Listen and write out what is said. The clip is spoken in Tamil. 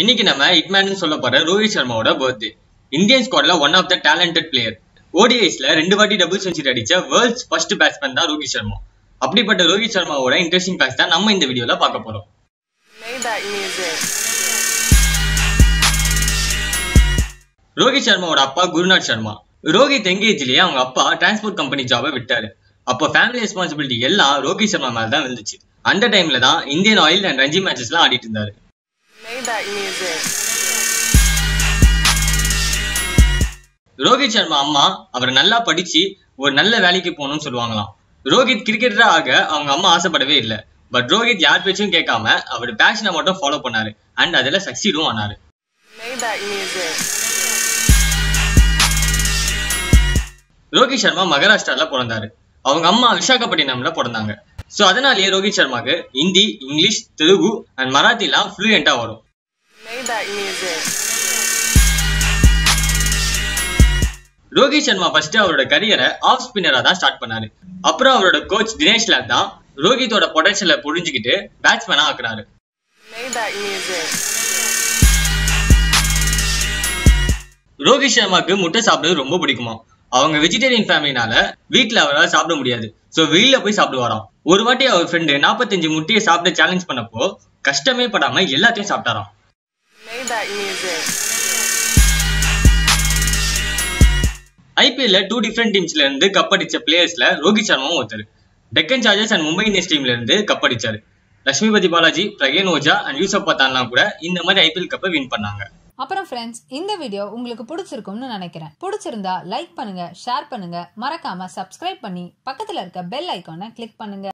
இன்னைக்கு நம்ம ஹிட்மேன் சொல்ல போற ரோஹித் சர்மாவோட பர்த்டே இந்தியன் ஸ்குவாட்ல one of the talented player ஓடிஐஸ்ல ரெண்டு வாட்டி டபுள் செஞ்சுரி அடிச்ச வேர்ல்ட்ஸ் ஃபர்ஸ்ட் பேட்ஸ்மேன் தான் ரோஹித் சர்மா அப்படிப்பட்ட ரோஹித் சர்மாவோட இன்ட்ரெஸ்டிங் ஃபேக்ஸ் தான் நம்ம இந்த வீடியோல பார்க்க போறோம் Maybach music. ரோஹித் சர்மாவோட அப்பா குருநாத் சர்மா ரோஹித் எங்கேஜ்லயே அவங்க அப்பா டிரான்ஸ்போர்ட் கம்பெனி ஜாபை விட்டாரு அப்போ ஃபேமிலி ரெஸ்பான்சிபிலிட்டி எல்லாம் ரோஹித் சர்மா மேல தான் விழுந்துச்சு அந்த டைம்ல தான் இந்தியன் ஆயில் அண்ட் ரஞ்சி மேட்சஸ்லாம் ஆடிட்டு இருந்தாரு Maybach music. ரோஹித் சர்மா அம்மா அவர் நல்லா படிச்சு ஒரு நல்ல வேலைக்கு போகணும்னு சொல்லுவாங்களாம் ரோஹித் கிரிக்கெட்டரா ஆக அவங்க அம்மா ஆசைப்படவே இல்லை பட் ரோஹித் யார் பேச்சும் கேட்காம அவர் பேஷனை மட்டும் ஃபாலோ பண்ணாரு அண்ட் அதுல சக்சீடும் ஆனாரு Maybach music. ரோஹித் சர்மா மகாராஷ்டிரால பிறந்தாரு அவங்க அம்மா விசாகப்பட்டினம்ல பிறந்தாங்க ஸோ அதனாலேயே ரோஹித் சர்மாக்கு ஹிந்தி இங்கிலீஷ் தெலுங்கு அண்ட் மராத்திலாம் ஃப்ளூயண்டா வரும் Maybach music. Rohit Sharma first அவரோட கரியரை ஆஃப் ஸ்பின்னரா தான் ஸ்டார்ட் பண்ணாரு அப்புறம் அவரோட கோச் தினேஷ் லால் தான் ரோஹித்தோட பொட்டன்ஷியலை புரிஞ்சுக்கிட்டு பேட்ஸ்மேனா ஆக்குனாரு Maybach music. ரோஹித் சர்மாக்கு முட்டை சாப்பிடுறது ரொம்ப பிடிக்குமா அவங்க வெஜிடேரியன் ஃபேமிலினால வீட்ல அவரால் சாப்பிட முடியாது ஸோ வெளியில போய் சாப்பிடுவாராம் ஒரு வாட்டி அவர் ஃப்ரெண்டு நாற்பத்தஞ்சு முட்டையை சாப்பிட சேலஞ்ச் பண்ணப்போ கஷ்டமே படாம எல்லாத்தையும் சாப்பிட்டாராம் Maybach music. ஐபிஎல்ல டூ டிஃப்ரெண்ட் டீம்ஸ்ல இருந்து கப் அடிச்ச பிளேயர்ஸ்ல ரோஹித் சர்மாவும் ஒருத்தர் Deccan Chargers and Mumbai Indians டீம்ல இருந்து கப் அடிச்சாரு லட்சுமிபதி பாலாஜி பிரகேன் ஓஜா அண்ட் யூசப் பத்தான்லாம் கூட இந்த மாதிரி ஐபிஎல் கப்பை வின் பண்ணாங்க அப்புறம் ஃப்ரெண்ட்ஸ் இந்த வீடியோ உங்களுக்கு பிடிச்சிருக்கும்னு நினைக்கிறேன் பிடிச்சிருந்தா லைக் பண்ணுங்க ஷேர் பண்ணுங்க மறக்காம சப்ஸ்கிரைப் பண்ணி பக்கத்துல இருக்க பெல் ஐகானை கிளிக் பண்ணுங்க